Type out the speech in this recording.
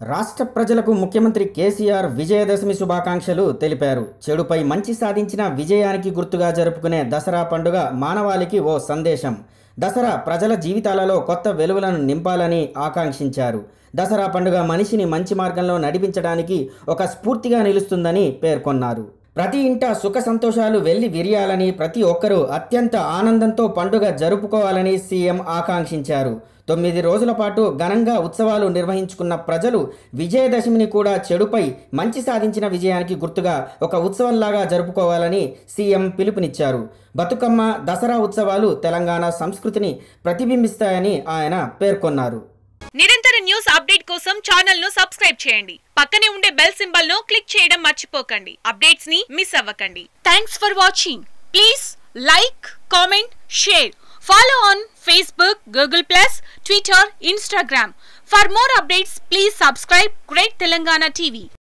రాష్ట్ర ప్రజలకు ముఖ్యమంత్రి కేసీఆర్ విజయదశమి శుభాకాంక్షలు తెలిపారు చెడుపై మంచి సాధించిన విజయానికి గుర్తుగా జరుపుకునే దసరా పండుగ మానవాళికి ఓ సందేశం దసరా ప్రజల జీవితాలలో కొత్త వెలుగులను నింపాలని ఆకాంక్షించారు దసరా పండుగ మనిషిని మంచి మార్గంలో నడిపించడానికి ఒక స్ఫూర్తిగా నిలుస్తుందని పేర్కొన్నారు ప్రతి ఇంట సుఖ సంతోషాలు వెళ్లి విరియాలని ప్రతి ఒక్కరూ అత్యంత ఆనందంతో పండుగ జరుపుకోవాలని సీఎం ఆకాంక్షించారు తొమ్మిది రోజుల పాటు ఘనంగా ఉత్సవాలు నిర్వహించుకున్న ప్రజలు విజయదశమిని కూడా చెడుపై మంచి సాధించిన విజయానికి గుర్తుగా ఒక ఉత్సవంలాగా జరుపుకోవాలని సీఎం పిలుపునిచ్చారు బతుకమ్మ దసరా ఉత్సవాలు తెలంగాణ సంస్కృతిని ప్రతిబింబిస్తాయని ఆయన పేర్కొన్నారు నిరంతర న్యూస్ అప్డేట్ కోసం ఛానల్ ను సబ్స్క్రైబ్ చేయండి పక్కనే ఉండే బెల్ సింబల్ ను క్లిక్ చేయడం మర్చిపోకండి అప్డేట్స్ ని మిస్ అవ్వకండి thanks for watching please like comment share follow on Facebook Google plus Twitter Instagram for more updates please subscribe great Telangana TV